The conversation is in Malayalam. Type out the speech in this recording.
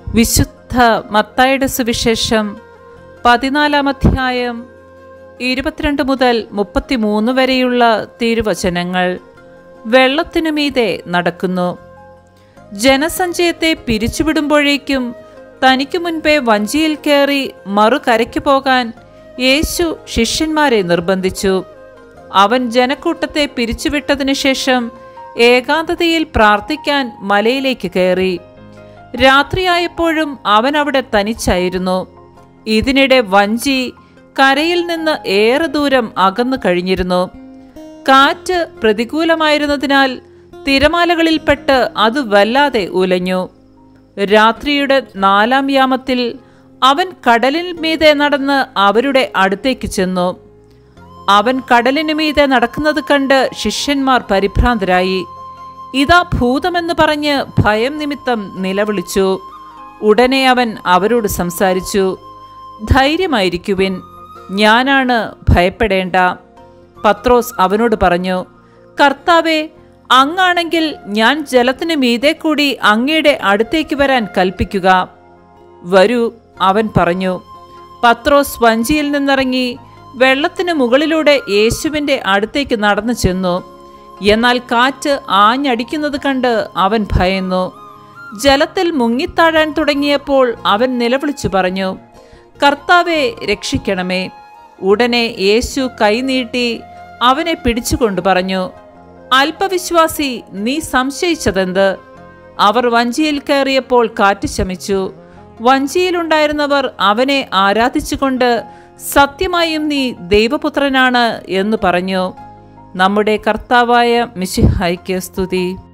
വിശുദ്ധ മത്തായുടെ സുവിശേഷം പതിനാലാം അധ്യായം ഇരുപത്തിരണ്ട് മുതൽ മുപ്പത്തിമൂന്ന് വരെയുള്ള തിരുവചനങ്ങൾ വെള്ളത്തിനു മീതെ നടക്കുന്നു ജനസഞ്ചയത്തെ പിരിച്ചുവിടുമ്പോഴേക്കും തനിക്ക് മുൻപേ വഞ്ചിയിൽ കയറി മറുകരയ്ക്ക് പോകാൻ യേശു ശിഷ്യന്മാരെ നിർബന്ധിച്ചു അവൻ ജനക്കൂട്ടത്തെ പിരിച്ചുവിട്ടതിനു ശേഷം ഏകാന്തതയിൽ പ്രാർത്ഥിക്കാൻ മലയിലേക്ക് കയറി രാത്രിയായപ്പോഴും അവൻ അവിടെ തനിച്ചായിരുന്നു ഇതിനിടെ വഞ്ചി കരയിൽ നിന്ന് ഏറെ ദൂരം അകന്നു കഴിഞ്ഞിരുന്നു കാറ്റ് പ്രതികൂലമായിരുന്നതിനാൽ തിരമാലകളിൽപ്പെട്ട് അത് വല്ലാതെ ഉലഞ്ഞു രാത്രിയുടെ നാലാം യാമത്തിൽ അവൻ കടലിൽ മീതെ നടന്ന് അവരുടെ അടുത്തേക്ക് ചെന്നു അവൻ കടലിനു മീതെ നടക്കുന്നത് കണ്ട് ശിഷ്യന്മാർ പരിഭ്രാന്തരായി ഇതാ ഭൂതമെന്ന് പറഞ്ഞ് ഭയം നിമിത്തം നിലവിളിച്ചു ഉടനെ അവൻ അവരോട് സംസാരിച്ചു ധൈര്യമായിരിക്കുവിൻ ഞാനാണ് ഭയപ്പെടേണ്ട പത്രോസ് അവനോട് പറഞ്ഞു കർത്താവെ അങ്ങാണെങ്കിൽ ഞാൻ ജലത്തിനു മീതെ കൂടി അങ്ങയുടെ അടുത്തേക്ക് വരാൻ കൽപ്പിക്കുക വരൂ അവൻ പറഞ്ഞു പത്രോസ് വഞ്ചിയിൽ നിന്നിറങ്ങി വെള്ളത്തിന് മുകളിലൂടെ യേശുവിൻ്റെ അടുത്തേക്ക് നടന്നു ചെന്നു എന്നാൽ കാറ്റ് ആഞ്ഞടിക്കുന്നത് കണ്ട് അവൻ ഭയന്നു ജലത്തിൽ മുങ്ങിത്താഴാൻ തുടങ്ങിയപ്പോൾ അവൻ നിലവിളിച്ചു പറഞ്ഞു കർത്താവെ രക്ഷിക്കണമേ ഉടനെ യേശു കൈനീട്ടി അവനെ പിടിച്ചുകൊണ്ട് പറഞ്ഞു അല്പവിശ്വാസി നീ സംശയിച്ചതെന്ത് അവർ വഞ്ചിയിൽ കയറിയപ്പോൾ കാറ്റ് ശമിച്ചു വഞ്ചിയിലുണ്ടായിരുന്നവർ അവനെ ആരാധിച്ചുകൊണ്ട് സത്യമായും നീ ദൈവപുത്രനാണ് എന്ന് പറഞ്ഞു നമ്മുടെ കർത്താവായ മിശിഹായ്ക്ക് സ്തുതി